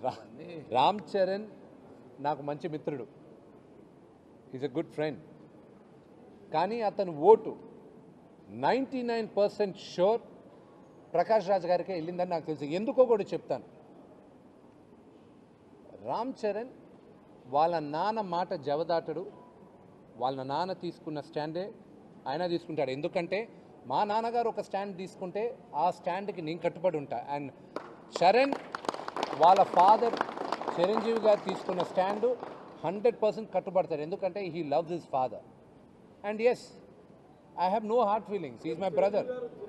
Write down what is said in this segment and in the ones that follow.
రా- రామ్ చరణ్ నాకు మంచి మిత్రుడు ఈజ్ ఎ గుడ్ ఫ్రెండ్ కానీ అతను vote ninety nine percent sure Prakash Raj గారికి వెళ్ళిందని నాకు తెలుసు ఎందుకో కూడా చెప్తాను రామ్ చరణ్ వాళ్ళ నాన్న మాట జవదాటడు వాళ్ళ నాన్న తీసుకున్న స్టాండే ఆయన తీసుకుంటాడు ఎందుకంటే మా నాన్నగారు ఒక స్టాండ్ తీసుకుంటే ఆ స్టాండ్కి నేను కట్టుబడి ఉంటా అండ్ చరణ్ వాళ్ళ ఫాదర్ చిరంజీవి గారు తీసుకున్న స్టాండు హండ్రెడ్ పర్సెంట్ కట్టుబడతాడు ఎందుకంటే he loves his father and as I have no hard feelings is my brother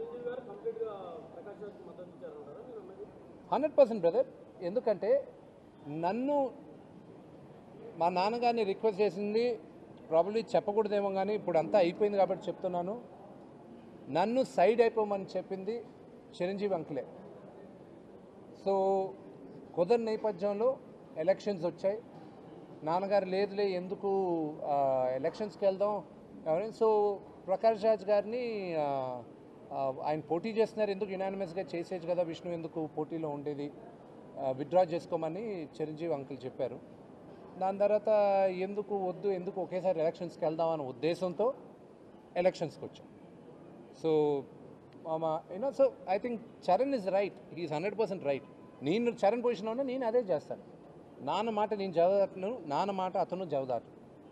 hundred percent brother ఎందుకంటే నన్ను మా నాన్నగారిని రిక్వెస్ట్ చేసింది ప్రాబ్లీ చెప్పకూడదేమో కానీ ఇప్పుడు అంతా అయిపోయింది కాబట్టి చెప్తున్నాను నన్ను సైడ్ అయిపోమని చెప్పింది చిరంజీవి అంకులే సో కుదర్ నేపథ్యంలో ఎలక్షన్స్ వచ్చాయి నాన్నగారు లేదులే ఎందుకు ఆ, ఎలక్షన్స్కి వెళ్దాం ఎవరైనా సో ప్రకాష్ రాజ్ గారిని ఆ, ఆ, ఆయన పోటీ చేస్తున్నారు ఎందుకు యునానిమస్గా చేసేది కదా విష్ణు ఎందుకు పోటీలో ఉండేది విత్డ్రా చేసుకోమని చిరంజీవి అంకుల్ చెప్పారు దాని తర్వాత ఎందుకు వద్దు ఎందుకు ఒకేసారి ఎలక్షన్స్కి వెళ్దాం అనే ఉద్దేశంతో ఎలక్షన్స్కి వచ్చాం సో మామ you know so I think Charan is right he's hundred percent right నేను చరణ్ పొజిషన్లో ఉన్నా నేను అదే చేస్తాను నాన్న మాట నేను జవదాటను నాన్న మాట అతను జవదాటు